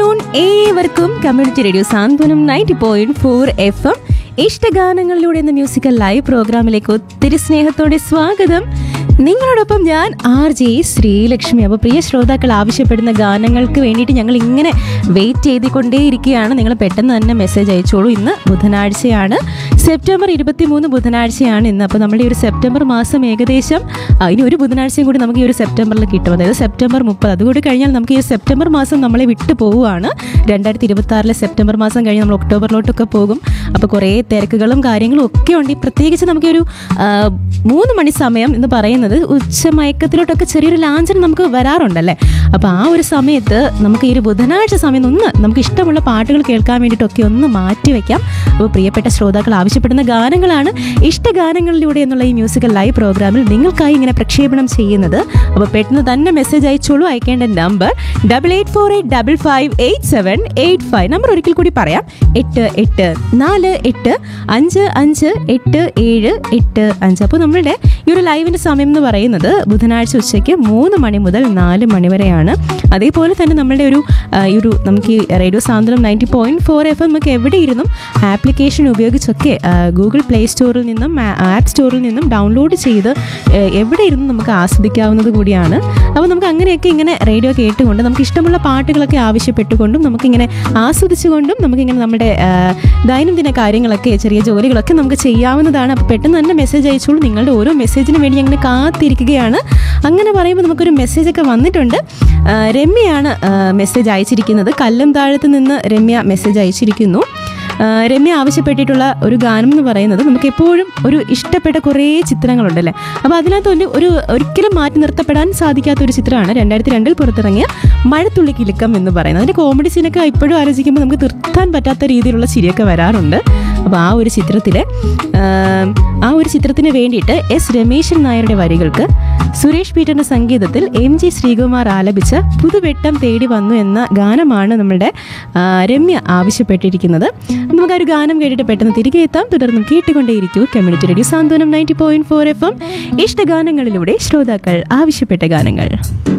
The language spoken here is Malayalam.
ആഫ്റ്റർനൂൺ ഏവർക്കും community radio Santhwanam ninety point four F M ഇഷ്ടഗാനങ്ങളിലൂടെ എന്ന മ്യൂസിക്കൽ ലൈവ് പ്രോഗ്രാമിലേക്ക് ഒത്തിരി സ്നേഹത്തോടെ സ്വാഗതം നിങ്ങളോടൊപ്പം ഞാൻ ആർ ജെ ശ്രീലക്ഷ്മി അപ്പോൾ പ്രിയ ശ്രോതാക്കൾ ആവശ്യപ്പെടുന്ന ഗാനങ്ങൾക്ക് വേണ്ടിയിട്ട് ഞങ്ങൾ ഇങ്ങനെ വെയിറ്റ് ചെയ്തുകൊണ്ടേയിരിക്കുകയാണ് നിങ്ങൾ പെട്ടെന്ന് തന്നെ മെസ്സേജ് അയച്ചോളൂ ഇന്ന് ബുധനാഴ്ചയാണ് സെപ്റ്റംബർ ഇരുപത്തി മൂന്ന് ബുധനാഴ്ചയാണ് ഇന്ന് അപ്പോൾ നമ്മുടെ ഈ ഒരു സെപ്റ്റംബർ മാസം ഏകദേശം ആ, ഇനി ഒരു ബുധനാഴ്ചയും കൂടി നമുക്ക് ഈ ഒരു സെപ്റ്റംബറിൽ കിട്ടും അതായത് സെപ്റ്റംബർ മുപ്പത് അതുകൂടി കഴിഞ്ഞാൽ നമുക്ക് ഈ സെപ്റ്റംബർ മാസം നമ്മളെ വിട്ടു പോവുകയാണ് രണ്ടായിരത്തി ഇരുപത്തി ആറിലെ സെപ്റ്റംബർ മാസം കഴിഞ്ഞ് നമ്മൾ ഒക്ടോബറിലോട്ടൊക്കെ പോകും അപ്പോൾ കുറേ തിരക്കുകളും കാര്യങ്ങളും ഒക്കെ ഉണ്ട് ഈ പ്രത്യേകിച്ച് നമുക്ക് ഒരു ആ, മൂന്ന് മണി സമയം എന്ന് പറയുന്നത് ഉച്ചമയക്കത്തിലോട്ടൊക്കെ ചെറിയൊരു ലാഞ്ചന നമുക്ക് വരാറുണ്ടല്ലേ അപ്പോൾ ആ ഒരു സമയത്ത് നമുക്ക് ഈ ഒരു ബുധനാഴ്ച സമയം ഒന്ന് നമുക്ക് ഇഷ്ടമുള്ള പാട്ടുകൾ കേൾക്കാൻ വേണ്ടിയിട്ടൊക്കെ ഒന്ന് മാറ്റി വയ്ക്കാം അപ്പോൾ പ്രിയപ്പെട്ട ശ്രോതാക്കൾ ആവശ്യപ്പെടുന്ന ഗാനങ്ങളാണ് ഇഷ്ടഗാനങ്ങളിലൂടെ എന്നുള്ള ഈ മ്യൂസിക്കൽ ലൈവ് പ്രോഗ്രാമിൽ നിങ്ങൾക്കായി ഇങ്ങനെ പ്രക്ഷേപണം ചെയ്യുന്നത് അപ്പോൾ പെട്ടെന്ന് തന്നെ മെസ്സേജ് അയച്ചോളൂ അയക്കേണ്ട number double eight four eight double five eight seven eight five number ഒരിക്കൽ കൂടി പറയാം എട്ട് എട്ട് നാല് എട്ട് അഞ്ച് അഞ്ച് എട്ട് ഏഴ് എട്ട് അഞ്ച് അപ്പോൾ നമ്മളുടെ ഈ ഒരു ലൈവിൻ്റെ സമയം എന്ന് പറയുന്നത് ബുധനാഴ്ച ഉച്ചയ്ക്ക് മൂന്ന് മണി മുതൽ നാല് മണി വരെയാണ് അതേപോലെ തന്നെ നമ്മളുടെ ഒരു ആ, ഈ ഒരു നമുക്ക് ഈ radio Santhwanam ninety point four F M നമുക്ക് എവിടെ ഇരുന്നും ആപ്ലിക്കേഷൻ ഉപയോഗിച്ചൊക്കെ ആ, ഗൂഗിൾ പ്ലേ സ്റ്റോറിൽ നിന്നും ആ- ആപ്പ് സ്റ്റോറിൽ നിന്നും ഡൗൺലോഡ് ചെയ്ത് ഏ, എവിടെ ഇരുന്നും നമുക്ക് ആസ്വദിക്കാവുന്നത് കൂടിയാണ് അപ്പോൾ നമുക്ക് അങ്ങനെയൊക്കെ ഇങ്ങനെ റേഡിയോ കേട്ടുകൊണ്ട് നമുക്ക് ഇഷ്ടമുള്ള പാട്ടുകളൊക്കെ ആവശ്യപ്പെട്ടുകൊണ്ടും നമുക്കിങ്ങനെ ആസ്വദിച്ചുകൊണ്ടും നമുക്കിങ്ങനെ നമ്മുടെ ആ, ദൈനംദിന കാര്യങ്ങളൊക്കെ ചെറിയ ജോലികളൊക്കെ നമുക്ക് ചെയ്യാവുന്നതാണ് അപ്പോൾ പെട്ടെന്ന് തന്നെ മെസ്സേജ് അയച്ചോളൂ നിങ്ങളുടെ ഓരോ മെസ്സേജിന് വേണ്ടി അങ്ങനെ കാത്തിരിക്കുകയാണ് അങ്ങനെ പറയുമ്പോൾ നമുക്കൊരു മെസ്സേജൊക്കെ വന്നിട്ടുണ്ട് ആ, രമ്യയാണ് മെസ്സേജ് അയച്ചിരിക്കുന്നത് കല്ലം താഴത്ത് നിന്ന് രമ്യ മെസ്സേജ് അയച്ചിരിക്കുന്നു ആ, രമ്യ ആവശ്യപ്പെട്ടിട്ടുള്ള ഒരു ഗാനം എന്ന് പറയുന്നത് നമുക്ക് എപ്പോഴും ഒരു ഇഷ്ടപ്പെട്ട കുറേ ചിത്രങ്ങളുണ്ടല്ലേ അപ്പോൾ അതിനകത്ത് ഒരു ഒരു ഒരിക്കലും മാറ്റി നിർത്തപ്പെടാൻ സാധിക്കാത്ത ഒരു ചിത്രമാണ് രണ്ടായിരത്തി രണ്ടിൽ പുറത്തിറങ്ങിയ മഴത്തുള്ളി കിലുക്കം എന്ന് പറയുന്നത് അതിൻ്റെ കോമഡി സീനൊക്കെ ഇപ്പോഴും ആലോചിക്കുമ്പോൾ നമുക്ക് നിർത്താൻ പറ്റാത്ത രീതിയിലുള്ള ചിരിയൊക്കെ വരാറുണ്ട് അപ്പോൾ ആ ഒരു ചിത്രത്തിൽ ആ ഒരു ചിത്രത്തിന് വേണ്ടിയിട്ട് എസ് രമേശൻ നായരുടെ വരികൾക്ക് സുരേഷ് പീറ്ററിന്റെ സംഗീതത്തിൽ എം ജി ശ്രീകുമാർ ആലപിച്ച പുതുവെട്ടം തേടി വന്നു എന്ന ഗാനമാണ് നമ്മുടെ ആ, രമ്യ ആവശ്യപ്പെട്ടിരിക്കുന്നത് നമുക്ക് ആ ഒരു ഗാനം കേട്ടിട്ട് പെട്ടെന്ന് തിരികെ എത്താം തുടർന്നും കേട്ടുകൊണ്ടേയിരിക്കൂ community radio Santhwanam ninety point four F M ഇഷ്ടഗാനങ്ങളിലൂടെ ശ്രോതാക്കൾ ആവശ്യപ്പെട്ട ഗാനങ്ങൾ